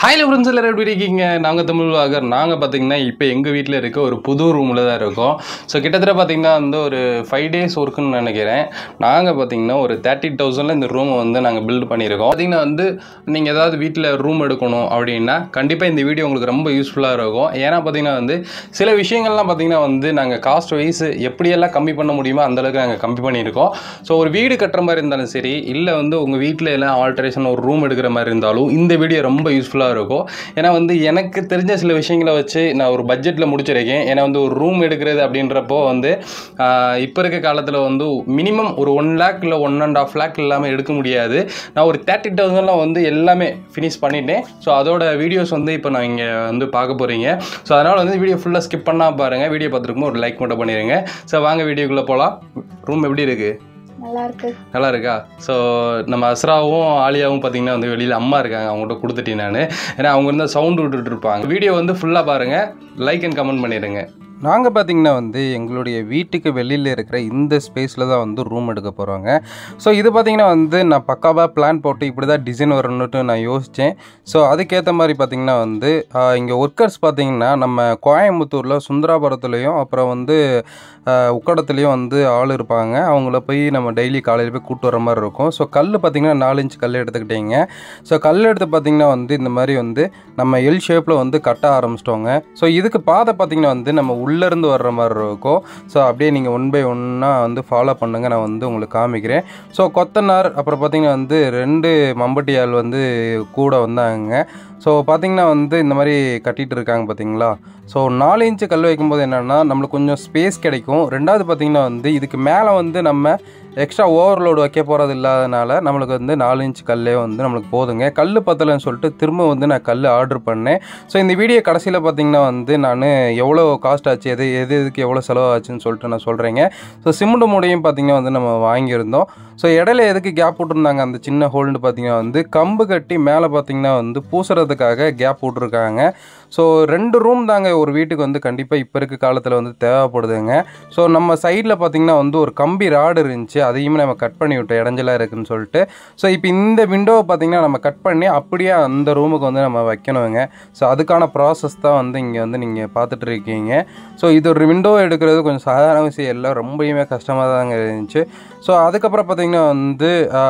hi friends எல்லாரும் எப்படி இருக்கீங்க நாங்கள் தமிழ் வாகர் நாங்கள் பார்த்தீங்கன்னா இப்போ எங்கள் வீட்டில் இருக்க ஒரு புது ரூமில் தான் இருக்கோம் ஸோ கிட்டத்தட்ட பார்த்தீங்கன்னா வந்து ஒரு ஃபைவ் டேஸ் ஒர்க்குன்னு நினைக்கிறேன் நாங்கள் பார்த்தீங்கன்னா ஒரு தேர்ட்டி தௌசண்டில் இந்த ரூமை வந்து நாங்கள் பில்ட் பண்ணியிருக்கோம் பார்த்தீங்கன்னா வந்து நீங்கள் ஏதாவது வீட்டில் ரூம் எடுக்கணும் அப்படின்னா கண்டிப்பாக இந்த வீடியோ உங்களுக்கு ரொம்ப யூஸ்ஃபுல்லாக இருக்கும் ஏன்னா பார்த்தீங்கன்னா வந்து சில விஷயங்கள்லாம் பார்த்தீங்கன்னா வந்து நாங்கள் காஸ்ட் வைஸ் எப்படியெல்லாம் கம்மி பண்ண முடியுமோ அந்தளவுக்கு நாங்கள் கம்மி பண்ணியிருக்கோம் ஸோ ஒரு வீடு கட்டுற மாதிரி இருந்தாலும் சரி இல்லை வந்து உங்கள் வீட்டில் எல்லாம் ஆல்ட்ரேஷன் ஒரு ரூம் எடுக்கிற மாதிரி இருந்தாலும் இந்த வீடியோ ரொம்ப யூஸ்ஃபுல்லாக இருக்கும் ஏன்னா வந்து எனக்கு தெரிஞ்ச சில விஷயங்களை வச்சு நான் ஒரு பட்ஜெட்டில் முடிச்சிருக்கேன் ஏன்னா வந்து ஒரு ரூம் எடுக்கிறது அப்படின்றப்போ வந்து இப்போ இருக்க காலத்தில் வந்து மினிமம் ஒரு ஒன் லேக் இல்லை ஒன் அண்ட் ஆஃப் லேக் இல்லாமல் எடுக்க முடியாது நான் ஒரு தேர்ட்டி தௌசண்ட்லாம் வந்து எல்லாமே ஃபினிஷ் பண்ணிட்டேன் ஸோ அதோட வீடியோஸ் வந்து இப்போ நான் இங்கே வந்து பார்க்க போகிறீங்க ஸோ அதனால் வந்து வீடியோ ஃபுல்லாக ஸ்கிப் பண்ணால் பாருங்கள் வீடியோ பார்த்துருக்கும் ஒரு லைக் மட்டும் பண்ணிடுங்க ஸோ வாங்க வீடியோக்குள்ளே போகலாம் ரூம் எப்படி இருக்குது நல்லா இருக்கு நல்லா இருக்கா ஸோ நம்ம அஸ்ராவும் ஆலியாவும் பார்த்தீங்கன்னா வந்து வெளியில் அம்மா இருக்காங்க அவங்கள்ட்ட கொடுத்துட்டேன் நான் ஏன்னா அவங்க இருந்தால் சவுண்டு விட்டுட்டு இருப்பாங்க வீடியோ வந்து ஃபுல்லாக பாருங்கள் லைக் அண்ட் கமெண்ட் பண்ணிடுங்க நாங்கள் பார்த்தீங்கன்னா வந்து எங்களுடைய வீட்டுக்கு வெளியில் இருக்கிற இந்த ஸ்பேஸில் தான் வந்து ரூம் எடுக்க போகிறோங்க ஸோ இது பார்த்தீங்கன்னா வந்து நான் பக்காவாக பிளான் போட்டு இப்படி தான் டிசைன் வரணுன்ட்டு நான் யோசித்தேன் ஸோ அதுக்கேற்ற மாதிரி பார்த்தீங்கன்னா வந்து இங்கே ஒர்க்கர்ஸ் பார்த்தீங்கன்னா நம்ம கோயம்புத்தூரில் சுந்தராபுரத்துலேயும் அப்புறம் வந்து ஆஹ், உக்கடத்துலேயும் வந்து ஆள் இருப்பாங்க அவங்கள போய் நம்ம டெய்லி காலையில் போய் கூட்டு வர மாதிரி இருக்கும் ஸோ கல் பார்த்தீங்கன்னா நாலு இன்ச் கல் எடுத்துக்கிட்டீங்க ஸோ கல் எடுத்து பார்த்தீங்கன்னா வந்து இந்த மாதிரி வந்து நம்ம எல் ஷேப்பில் வந்து கட்ட ஆரம்பிச்சிட்டோங்க ஸோ இதுக்கு பாதை பார்த்தீங்கன்னா வந்து நம்ம உள்ளேருந்து வர்ற மாதிரி இருக்கும் ஸோ அப்படியே நீங்கள் ஒன் பை ஒன்னாக வந்து ஃபாலோ பண்ணுங்க நான் வந்து உங்களுக்கு காமிக்கிறேன் ஸோ கொத்தனார் அப்புறம் பார்த்தீங்கன்னா வந்து ரெண்டு மம்பட்டி ஆள் வந்து கூட வந்தாங்க ஸோ பார்த்தீங்கன்னா வந்து இந்த மாதிரி கட்டிட்டு இருக்காங்க பார்த்தீங்களா ஸோ நாலு இன்ச்சு கல் வைக்கும்போது என்னென்னா நம்மளுக்கு கொஞ்சம் ஸ்பேஸ் கிடைக்கும் ரெண்டாவது பார்த்தீங்கன்னா வந்து இதுக்கு மேலே வந்து நம்ம எக்ஸ்ட்ரா ஓவர்லோடு வைக்க போகிறது இல்லாதனால நம்மளுக்கு வந்து நாலு இன்ச் கல்லே வந்து நம்மளுக்கு போதுங்க கல் பத்தலைன்னு சொல்லிட்டு திரும்ப வந்து நான் கல் ஆர்டர் பண்ணேன் ஸோ இந்த வீடியோ கடைசியில் பார்த்தீங்கன்னா வந்து நான் எவ்வளோ காஸ்ட் ஆச்சு எது எது எதுக்கு எவ்வளோ செலவாச்சுன்னு சொல்லிட்டு நான் சொல்கிறேங்க ஸோ சிமெண்ட் மூடையும் பார்த்தீங்கன்னா வந்து நம்ம வாங்கியிருந்தோம் ஸோ இடையில எதுக்கு கேப் விட்டுருந்தாங்க அந்த சின்ன ஹோல்டு பார்த்தீங்கன்னா வந்து கம்பு கட்டி மேலே பார்த்தீங்கன்னா வந்து பூசுறதுக்காக கேப் விட்ருக்காங்க ஸோ ரெண்டு ரூம் தாங்க ஒரு வீட்டுக்கு வந்து கண்டிப்பாக இப்போ இருக்க காலத்தில் வந்து தேவைப்படுதுங்க ஸோ நம்ம சைடில் பார்த்தீங்கன்னா வந்து ஒரு கம்பி ராடு இருந்துச்சு அதையுமே நம்ம கட் பண்ணி விட்டோம் இடைஞ்சலாக இருக்குன்னு சொல்லிட்டு ஸோ இப்போ இந்த விண்டோவை பார்த்தீங்கன்னா நம்ம கட் பண்ணி அப்படியே அந்த ரூமுக்கு வந்து நம்ம வைக்கணுங்க ஸோ அதுக்கான ப்ராசஸ் தான் வந்து இங்கே வந்து நீங்கள் பார்த்துட்டு இருக்கீங்க ஸோ இது ஒரு விண்டோ எடுக்கிறது கொஞ்சம் சாதாரண விஷயம் இல்லை ரொம்பயுமே கஷ்டமாக தாங்க இருந்துச்சு ஸோ அதுக்கப்புறம் பார்த்தீங்கன்னா வந்து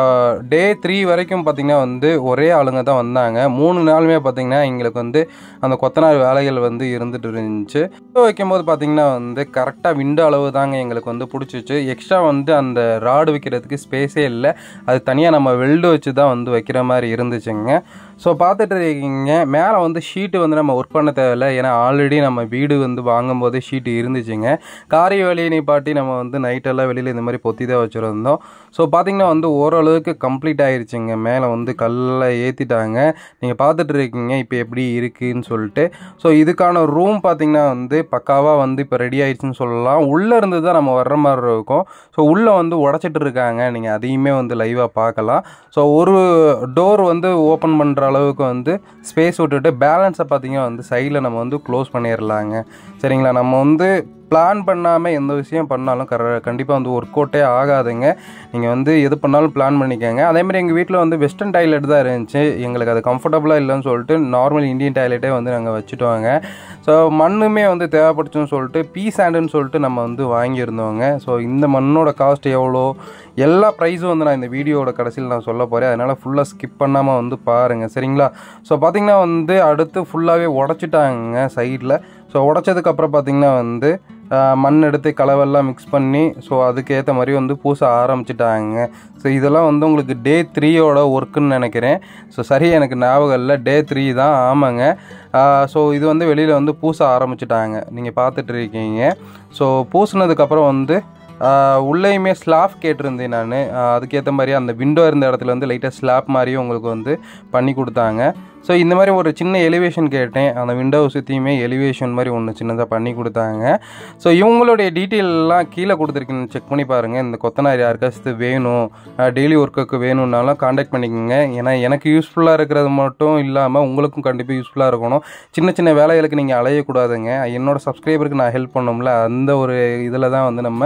டே த்ரீ வரைக்கும் பார்த்தீங்கன்னா வந்து ஒரே ஆளுங்க தான் வந்தாங்க மூணு நாளுமே பார்த்தீங்கன்னா எங்களுக்கு வந்து அந்த கொத்தனார் வேலைகள் வந்து இருந்துட்டு இருந்துச்சு விண்டோ வைக்கும்போது பார்த்தீங்கன்னா வந்து கரெக்டாக விண்டோ அளவு தாங்க எங்களுக்கு வந்து பிடிச்சிச்சு எக்ஸ்ட்ரா வந்து அந்த ராடு வைக்கிறதுக்கு ஸ்பேஸே இல்லை அது தனியாக நம்ம வெல்டு வச்சு தான் வந்து வைக்கிற மாதிரி இருந்துச்சுங்க ஸோ பார்த்துட்டு இருக்கீங்க மேலே வந்து ஷீட்டு வந்து நம்ம ஒர்க் பண்ண தேவையில்லை ஏன்னா ஆல்ரெடி நம்ம வீடு வந்து வாங்கும்போதே ஷீட்டு இருந்துச்சுங்க காரிய வேலையை நிப்பாட்டி நம்ம வந்து நைட்டெல்லாம் வெளியில் இந்த மாதிரி பொத்தி தான் வச்சுருந்தோம் ஸோ பார்த்தீங்கன்னா வந்து ஓரளவுக்கு கம்ப்ளீட் ஆயிருச்சுங்க மேலே வந்து கல்லை ஏற்றிட்டாங்க நீங்கள் பார்த்துட்டு இருக்கீங்க இப்போ எப்படி இருக்குன்னு சொல்லிட்டு ஸோ இதுக்கான ரூம் பார்த்தீங்கன்னா வந்து பக்காவாக வந்து இப்போ ரெடி ஆயிடுச்சுன்னு சொல்லலாம் உள்ளே இருந்து தான் நம்ம வர்ற மாதிரி இருக்கும் ஸோ உள்ளே வந்து உடச்சிட்டு இருக்காங்க நீங்கள் அதையுமே வந்து லைவாக பார்க்கலாம் ஸோ ஒரு டோர் வந்து ஓப்பன் பண்ணுற அளவுக்கு வந்து ஸ்பேஸ் விட்டுட்டு பேலன்ஸை பார்த்தீங்கன்னா வந்து சைடில் நம்ம வந்து க்ளோஸ் பண்ணிடலாங்க சரிங்களா நம்ம வந்து பிளான் பண்ணாமல் எந்த விஷயம் பண்ணாலும் கர கண்டிப்பாக வந்து ஒர்க் அவுட்டே ஆகாதுங்க நீங்கள் வந்து எது பண்ணாலும் பிளான் பண்ணிக்கோங்க அதேமாதிரி எங்கள் வீட்டில் வந்து வெஸ்டர்ன் டாய்லெட் தான் இருந்துச்சு எங்களுக்கு அது கம்ஃபர்டபுளாக இல்லைன்னு சொல்லிட்டு நார்மல் இந்தியன் டாய்லெட்டே வந்து நாங்கள் வச்சுட்டோங்க ஸோ மண்ணுமே வந்து தேவைப்படுச்சுன்னு சொல்லிட்டு பீ சாண்டுன்னு சொல்லிட்டு நம்ம வந்து வாங்கியிருந்தோங்க ஸோ இந்த மண்ணோட காஸ்ட் எவ்வளோ எல்லா ப்ரைஸும் வந்து நான் இந்த வீடியோவோட கடைசியில் நான் சொல்ல போகிறேன் அதனால் ஃபுல்லாக ஸ்கிப் பண்ணாமல் வந்து பாருங்கள் சரிங்களா ஸோ பார்த்திங்கன்னா வந்து அடுத்து ஃபுல்லாகவே உடச்சிட்டாங்க சைடில் ஸோ உடச்சதுக்கப்புறம் பார்த்திங்கன்னா வந்து ஆஹ், மண் எடுத்து கலவெல்லாம் மிக்ஸ் பண்ணி ஸோ அதுக்கேற்ற மாதிரி வந்து பூச ஆரம்பிச்சிட்டாங்க ஸோ இதெல்லாம் வந்து உங்களுக்கு டே த்ரீயோட ஒர்க்குன்னு நினைக்கிறேன் ஸோ சரி எனக்கு ஞாபகம் இல்லை டே த்ரீ தான் ஆமாங்க ஸோ இது வந்து வெளியில் வந்து பூச ஆரம்பிச்சிட்டாங்க நீங்கள் பார்த்துட்டு இருக்கீங்க ஸோ பூசினதுக்கப்புறம் வந்து ஆஹ் உள்ளேயுமே ஸ்லாப் கேட்டிருந்தேன் நான் அதுக்கேற்ற மாதிரி அந்த விண்டோ இருந்த இடத்துல வந்து லைட்டாக ஸ்லாப் மாதிரியும் உங்களுக்கு வந்து பண்ணி கொடுத்தாங்க ஸோ இந்த மாதிரி ஒரு சின்ன எலிவேஷன் கேட்டேன் அந்த விண்டோ சுற்றியுமே எலிவேஷன் மாதிரி ஒன்று சின்னதாக பண்ணி கொடுத்தாங்க ஸோ இவங்களுடைய டீட்டெயிலெலாம் கீழே கொடுத்துருக்கீங்க செக் பண்ணி பாருங்கள் இந்த கொத்தனார் யாருக்காச்சும் வேணும் டெய்லி ஒர்க்குக்கு வேணும்னாலும் காண்டாக்ட் பண்ணிக்கோங்க ஏன்னா எனக்கு யூஸ்ஃபுல்லாக இருக்கிறது மட்டும் இல்லாமல் உங்களுக்கும் கண்டிப்பாக யூஸ்ஃபுல்லாக இருக்கணும் சின்ன சின்ன வேலைகளுக்கு நீங்கள் அலையக்கூடாதுங்க என்னோட சப்ஸ்கிரைபருக்கு நான் ஹெல்ப் பண்ணோம்ல அந்த ஒரு இதில் தான் வந்து நம்ம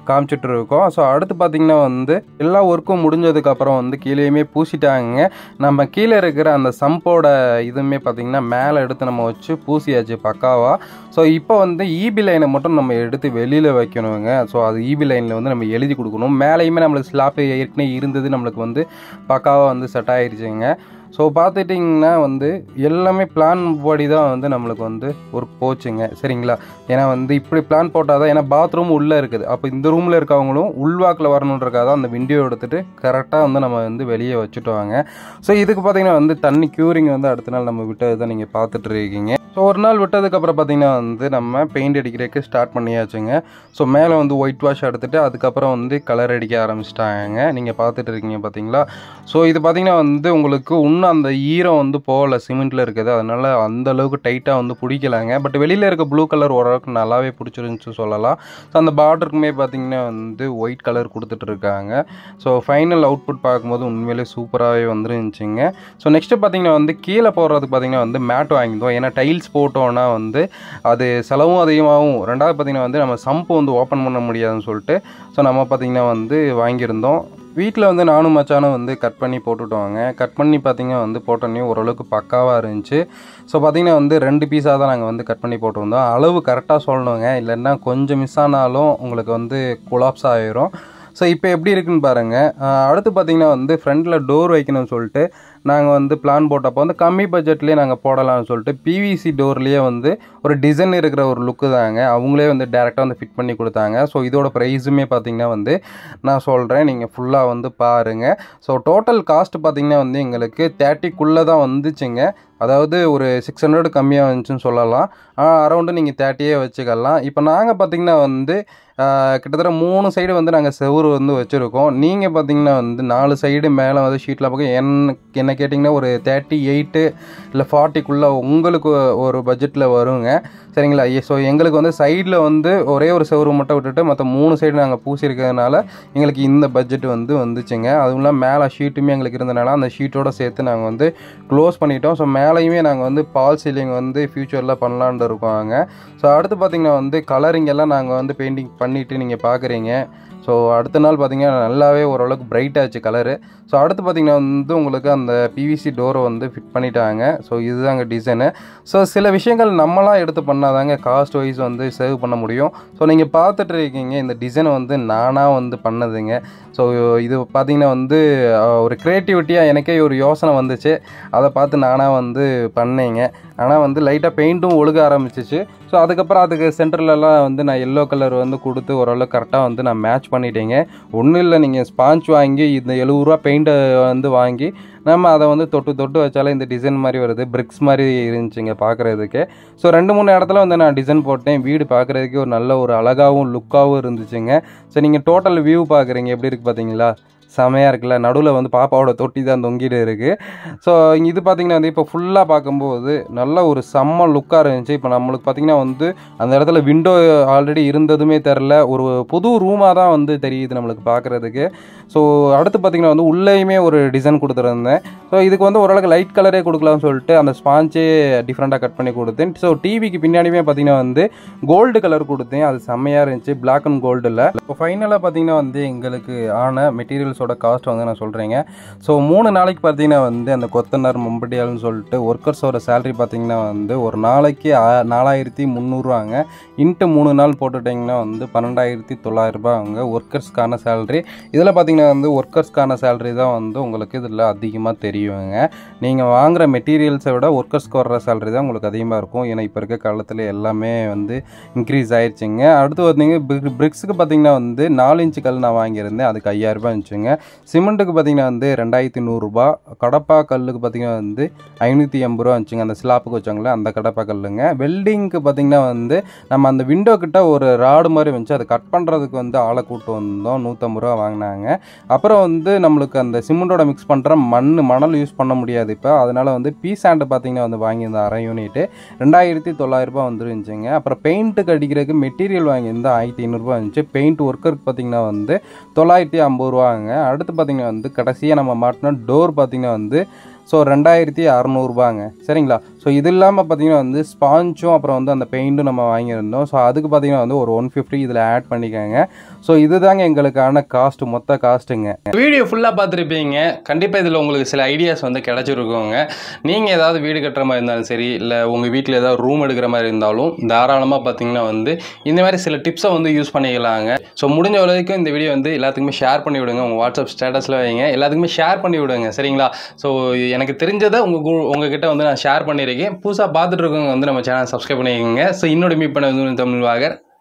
காமிச்சிட்டு இருக்கோம் ஸோ அடுத்து பார்த்திங்கன்னா வந்து எல்லா ஒர்க்கும் முடிஞ்சதுக்கப்புறம் வந்து கீழேயுமே பூசிட்டாங்க நம்ம கீழே இருக்கிற அந்த சம்போட இதுவுமே பார்த்திங்கன்னா மேலே எடுத்து நம்ம வச்சு பூசியாச்சு பக்காவாக ஸோ இப்போ வந்து ஈபி லைனை மட்டும் நம்ம எடுத்து வெளியில் வைக்கணுங்க ஸோ அது ஈபி லைனில் வந்து நம்ம எழுதி கொடுக்கணும் மேலேயுமே நம்மளுக்கு ஸ்லாப் ஏற்கனவே இருந்தது நம்மளுக்கு வந்து பக்காவாக வந்து செட் ஆயிருச்சுங்க ஸோ பார்த்துட்டிங்கன்னா வந்து எல்லாமே பிளான் படி தான் வந்து நம்மளுக்கு வந்து ஒரு போச்சுங்க சரிங்களா ஏன்னா வந்து இப்படி பிளான் போட்டால் தான் ஏன்னா பாத்ரூம் உள்ளே இருக்குது அப்போ இந்த ரூமில் இருக்கவங்களும் உள்வாக்கில் வரணுன்றக்காக தான் அந்த விண்டோ எடுத்துகிட்டு கரெக்டாக வந்து நம்ம வந்து வெளியே வச்சுட்டுவாங்க ஸோ இதுக்கு பார்த்தீங்கன்னா வந்து தண்ணி க்யூரிங் வந்து அடுத்த நாள் நம்ம விட்டது தான் நீங்கள் பார்த்துட்டு இருக்கீங்க ஸோ ஒரு நாள் விட்டதுக்கப்புறம் பார்த்தீங்கன்னா வந்து நம்ம பெயிண்ட் அடிக்கிறதுக்கு ஸ்டார்ட் பண்ணியாச்சுங்க ஸோ மேலே வந்து ஒயிட் வாஷ் எடுத்துகிட்டு அதுக்கப்புறம் வந்து கலர் அடிக்க ஆரம்பிச்சிட்டாங்க நீங்கள் பார்த்துட்டு இருக்கீங்க பார்த்தீங்களா ஸோ இது பார்த்தீங்கன்னா வந்து உங்களுக்கு இன்னும் அந்த ஈரம் வந்து போகல சிமெண்ட்டில் இருக்குது அதனால் அந்த அளவுக்கு டைட்டாக வந்து பிடிக்கலாங்க பட் வெளியில் இருக்க ப்ளூ கலர் ஓரளவுக்கு நல்லாவே பிடிச்சிருந்துச்சு சொல்லலாம் ஸோ அந்த பார்டருக்குமே பார்த்தீங்கன்னா வந்து ஒயிட் கலர் கொடுத்துட்டு இருக்காங்க ஸோ ஃபைனல் அவுட்புட் பார்க்கும்போது உண்மையிலே சூப்பராகவே வந்துருந்துச்சுங்க ஸோ நெக்ஸ்ட்டு பார்த்தீங்கன்னா வந்து கீழே போடுறதுக்கு பார்த்தீங்கன்னா வந்து மேட் வாங்கியிருந்தோம் ஏன்னா டைல்ஸ் போட்டோன்னா வந்து அது செலவும் அதிகமாகும் ரெண்டாவது பார்த்தீங்கன்னா வந்து நம்ம சம்பு வந்து ஓப்பன் பண்ண முடியாதுன்னு சொல்லிட்டு ஸோ நம்ம பார்த்தீங்கன்னா வந்து வாங்கியிருந்தோம் வீட்டில் வந்து நானும் மச்சானும் வந்து கட் பண்ணி போட்டுட்டோங்க கட் பண்ணி பார்த்தீங்கன்னா வந்து போட்டோன்னே ஓரளவுக்கு பக்காவாக இருந்துச்சு ஸோ பார்த்தீங்கன்னா வந்து ரெண்டு பீஸாக தான் நாங்கள் வந்து கட் பண்ணி போட்டிருந்தோம் அளவு கரெக்டாக சொல்லணுங்க இல்லைன்னா கொஞ்சம் மிஸ் ஆனாலும் உங்களுக்கு வந்து கொலாப்ஸ் ஆகிரும் ஸோ இப்போ எப்படி இருக்குன்னு பாருங்கள் அடுத்து பார்த்தீங்கன்னா வந்து ஃப்ரண்ட்டில் டோர் வைக்கணும்னு சொல்லிட்டு நாங்கள் வந்து பிளான் போட்டப்போ வந்து கம்மி பட்ஜெட்லேயே நாங்கள் போடலாம்னு சொல்லிட்டு பிவிசி டோர்லேயே வந்து ஒரு டிசைன் இருக்கிற ஒரு லுக்கு தாங்க அவங்களே வந்து டேரெக்டாக வந்து ஃபிட் பண்ணி கொடுத்தாங்க ஸோ இதோட ப்ரைஸுமே பார்த்தீங்கன்னா வந்து நான் சொல்கிறேன் நீங்கள் ஃபுல்லாக வந்து பாருங்கள் ஸோ டோட்டல் காஸ்ட் பார்த்தீங்கன்னா வந்து எங்களுக்கு தேர்ட்டிக்குள்ளே தான் வந்துச்சுங்க அதாவது ஒரு சிக்ஸ் ஹண்ட்ரட் கம்மியாக வந்துச்சுன்னு சொல்லலாம் அரௌண்டு நீங்கள் தேர்ட்டியே வச்சுக்கலாம் இப்போ நாங்கள் பார்த்தீங்கன்னா வந்து கிட்டத்தட்ட மூணு சைடு வந்து நாங்கள் செவுரு வந்து வச்சுருக்கோம் நீங்கள் பார்த்தீங்கன்னா வந்து நாலு சைடு மேலே வந்து ஷீட்டில் பக்கம் என்ன என்ன கேட்டிங்கன்னா ஒரு தேர்ட்டி எயிட்டு இல்லை ஃபார்ட்டிக்குள்ளே உங்களுக்கு ஒரு பட்ஜெட்டில் வருங்க சரிங்களா ஸோ எங்களுக்கு வந்து சைடில் வந்து ஒரே ஒரு செவுரு மட்டும் விட்டுட்டு மற்ற மூணு சைடு நாங்கள் பூசியிருக்கிறதுனால எங்களுக்கு இந்த பட்ஜெட் வந்து வந்துச்சுங்க அதுவும் இல்லாமல் மேலே ஷீட்டுமே எங்களுக்கு இருந்தனால அந்த ஷீட்டோட சேர்த்து நாங்கள் வந்து க்ளோஸ் பண்ணிட்டோம் ஸோ மேலேயுமே நாங்கள் வந்து பால் சீலிங் வந்து ஃப்யூச்சரில் பண்ணலான்ட்டு இருக்கோங்க ஸோ அடுத்து பார்த்திங்கன்னா வந்து கலரிங் எல்லாம் நாங்கள் வந்து பெயிண்டிங் பண்ணிவிட்டு நீங்கள் பார்க்குறீங்க ஸோ அடுத்த நாள் பார்த்திங்கன்னா நல்லாவே ஓரளவுக்கு பிரைட் ஆச்சு கலரு ஸோ அடுத்து பார்த்திங்கன்னா வந்து உங்களுக்கு அந்த பிவிசி டோரை வந்து ஃபிட் பண்ணிட்டாங்க ஸோ இதுதாங்க டிசைனு ஸோ சில விஷயங்கள் நம்மளாம் எடுத்து பண்ணாதாங்க காஸ்ட் வைஸ் வந்து சேவ் பண்ண முடியும் ஸோ நீங்கள் பார்த்துட்டு இருக்கீங்க இந்த டிசைனை வந்து நானாக வந்து பண்ணதுங்க ஸோ இது பார்த்திங்கன்னா வந்து ஒரு க்ரியேட்டிவிட்டியாக எனக்கே ஒரு யோசனை வந்துச்சு அதை பார்த்து நானாக வந்து பண்ணேங்க ஆனால் வந்து லைட்டாக பெயிண்ட்டும் ஒழுக ஆரம்பிச்சிச்சு ஸோ அதுக்கப்புறம் அதுக்கு சென்டர்லலாம் வந்து நான் எல்லோ கலர் வந்து கொடுத்து ஓரளவு கரெக்டாக வந்து நான் மேட்ச் பண்ணிட்டேங்க ஒன்றும் இல்லை நீங்கள் ஸ்பாஞ்ச் வாங்கி இந்த எழுபது ரூபா பெயிண்ட்டை வந்து வாங்கி நம்ம அதை வந்து தொட்டு தொட்டு வச்சாலே இந்த டிசைன் மாதிரி வருது பிரிக்ஸ் மாதிரி இருந்துச்சுங்க பார்க்குறதுக்கு ஸோ ரெண்டு மூணு இடத்துல வந்து நான் டிசைன் போட்டேன் வீடு பார்க்குறதுக்கு ஒரு நல்ல ஒரு அழகாகவும் லுக்காகவும் இருந்துச்சுங்க ஸோ நீங்கள் டோட்டல் வியூ பார்க்குறீங்க எப்படி இருக்குது பார்த்தீங்களா செமையாக இருக்குல்ல நடுவில் வந்து பாப்பாவோட தொட்டி தான் தொங்கிட்டு இருக்குது ஸோ இது பார்த்திங்கன்னா வந்து இப்போ ஃபுல்லாக பார்க்கும்போது நல்ல ஒரு செம்ம லுக்காக இருந்துச்சு இப்போ நம்மளுக்கு பார்த்திங்கன்னா வந்து அந்த இடத்துல விண்டோ ஆல்ரெடி இருந்ததுமே தெரில ஒரு புது ரூமாக தான் வந்து தெரியுது நம்மளுக்கு பார்க்குறதுக்கு ஸோ அடுத்து பார்த்திங்கன்னா வந்து உள்ளேயுமே ஒரு டிசைன் கொடுத்துருந்தேன் ஸோ இதுக்கு வந்து ஓரளவுக்கு லைட் கலரே கொடுக்கலாம்னு சொல்லிட்டு அந்த ஸ்பாஞ்சே டிஃப்ரெண்ட்டாக கட் பண்ணி கொடுத்தேன் ஸோ டிவிக்கு பின்னாடியுமே பார்த்திங்கன்னா வந்து கோல்டு கலர் கொடுத்தேன் அது செம்மையாக இருந்துச்சு பிளாக் அண்ட் கோல்டில் இப்போ ஃபைனலாக பார்த்திங்கன்னா வந்து எங்களுக்கு ஆன மெட்டீரியல்ஸோட காஸ்ட் வந்து நான் சொல்கிறேங்க ஸோ மூணு நாளைக்கு பார்த்தீங்கன்னா வந்து அந்த கொத்தனார் மம்பட்டியால்னு சொல்லிட்டு ஒர்க்கர்ஸோட சேலரி பார்த்தீங்கன்னா வந்து ஒரு நாளைக்கு ஆ- நாலாயிரத்தி முந்நூறுவாங்க இன்ட்டு மூணு நாள் போட்டுட்டிங்கன்னா வந்து பன்னெண்டாயிரத்தி தொள்ளாயிரரூபா அவங்க ஒர்க்கர்ஸ்க்கான சேலரி இதில் பார்த்தீங்கன்னா வந்து ஒர்க்கர்ஸ்க்கான சேலரி தான் வந்து உங்களுக்கு இதில் அதிகமாக தெரியுங்க நீங்கள் வாங்குகிற மெட்டீரியல்ஸை விட ஒர்க்கர்ஸ்க்கு வர்ற சேலரி தான் உங்களுக்கு அதிகமாக இருக்கும் ஏன்னா இப்போ இருக்க காலத்தில் எல்லாமே வந்து இன்க்ரீஸ் ஆயிடுச்சுங்க அடுத்து பார்த்தீங்க பிரிக்ஸுக்கு பார்த்தீங்கன்னா வந்து நாலு இன்ச்சு கல் நான் வாங்கியிருந்தேன் அதுக்கு ஐயாயிரரூபா இருந்துச்சுங்க சிமெண்ட்டுக்கு பார்த்தீங்கன்னா வந்து ரெண்டாயிரத்தி நூறுரூபா கடப்பா கல்லுக்கு பார்த்தீங்கன்னா வந்து ஐநூற்றி எண்பது ரூபா இருந்துச்சுங்க அந்த ஸ்லாப்புக்கு வச்சாங்களே அந்த கடப்பா கல்லுங்க வெல்டிங்க்கு பார்த்தீங்கன்னா வந்து நம்ம அந்த விண்டோ கிட்ட ஒரு ராடு மாதிரி வந்துச்சு அதை கட் பண்ணுறதுக்கு வந்து ஆளை கூட்டு வந்தோம் நூற்றம்பது ரூபா வாங்கினாங்க அப்புறம் வந்து நம்மளுக்கு அந்த சிமெண்டோட மிக்ஸ் பண்ணுற மண் மணல் யூஸ் பண்ண முடியாது இப்போ அதனால வந்து பீ சாண்டு பார்த்தீங்கன்னா வந்து வாங்கியிருந்தேன் அரை யூனிட்டு ரெண்டாயிரத்தி தொள்ளாயிரரூபா வந்துருந்துச்சுங்க அப்புறம் பெயிண்ட்டுக்கு அடிக்கிறதுக்கு மெட்டீரியல் வாங்கியிருந்தேன் ஆயிரத்தி ஐநூறுரூபா இருந்துச்சு பெயிண்ட் ஒர்க்கருக்கு பார்த்தீங்கன்னா வந்து தொள்ளாயிரத்தி ஐம்பது ரூபாங்க அடுத்து பார்த்தீங்கன்னா வந்து கடைசியாக நம்ம மாட்டின டோர் பார்த்தீங்கன்னா வந்து ஸோ ரெண்டாயிரத்தி அறநூறுபாங்க சரிங்களா ஸோ இது இல்லாமல் பார்த்தீங்கன்னா வந்து ஸ்பாஞ்சும் அப்புறம் வந்து அந்த பெயிண்ட்டும் நம்ம வாங்கியிருந்தோம் ஸோ அதுக்கு பார்த்தீங்கன்னா வந்து ஒரு ஒன் ஃபிஃப்டி இதில் ஆட் பண்ணிக்கோங்க ஸோ இதுதாங்க எங்களுக்கான காஸ்ட் மொத்த காஸ்ட்டுங்க வீடியோ ஃபுல்லாக பார்த்துருப்பீங்க கண்டிப்பாக இதில் உங்களுக்கு சில ஐடியாஸ் வந்து கிடச்சிருக்கோங்க நீங்கள் ஏதாவது வீடு கட்டுற மாதிரி இருந்தாலும் சரி இல்லை உங்கள் வீட்டில் ஏதாவது ரூம் எடுக்கிற மாதிரி இருந்தாலும் தாராளமாக பார்த்தீங்கன்னா வந்து இந்த மாதிரி சில டிப்ஸை வந்து யூஸ் பண்ணிக்கலாங்க ஸோ முடிஞ்ச வரைக்கும் இந்த வீடியோ வந்து எல்லாத்துக்குமே ஷேர் பண்ணி விடுங்க உங்கள் வாட்ஸ்அப் ஸ்டேட்டஸில் வைங்க எல்லாத்துக்குமே ஷேர் பண்ணி விடுங்க சரிங்களா ஸோ எனக்கு தெரிஞ்சதை உங்கள் உங்ககிட்ட வந்து நான் ஷேர் பண்ணியிருக்கேன் புதுசாக பார்த்துட்டு இருக்கவங்க வந்து நம்ம சேனல் சப்ஸ்கிரைப் பண்ணிக்கோங்க ஸோ இன்னொரு மீட் பண்ண வந்து தமிழ் வாகர்